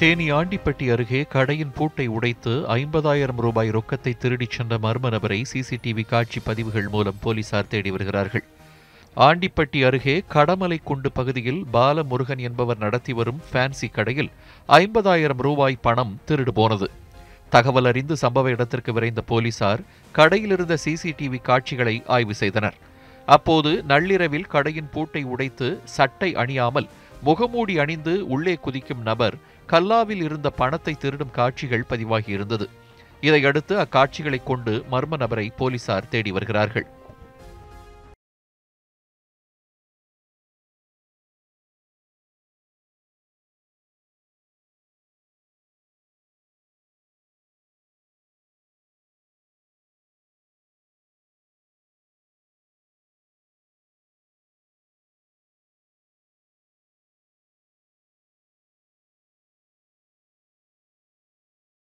தேனி ஆண்டிப்பட்டி அருகே கடையின் பூட்டை உடைத்து ஐம்பதாயிரம் ரூபாய் ரொக்கத்தை திருடிச் சென்ற மர்ம நபரை சிசிடிவி காட்சி பதிவுகள் மூலம் போலீசார் தேடி வருகிறார்கள் ஆண்டிப்பட்டி அருகே கடமலை குண்டு பகுதியில் பாலமுருகன் என்பவர் நடத்தி வரும் ஃபேன்சி கடையில் ஐம்பதாயிரம் ரூபாய் பணம் திருடு போனது தகவல் அறிந்து சம்பவ இடத்திற்கு விரைந்த போலீசார் கடையில் இருந்த சிசிடிவி காட்சிகளை ஆய்வு செய்தனர் அப்போது நள்ளிரவில் கடையின் பூட்டை உடைத்து சட்டை அணியாமல் முகமூடி அணிந்து உள்ளே குதிக்கும் நபர் கல்லாவில் இருந்த பணத்தை திருடும் காட்சிகள் பதிவாகியிருந்தது இதையடுத்து அக்காட்சிகளைக் கொண்டு மர்ம நபரை போலீசார் தேடி வருகிறார்கள்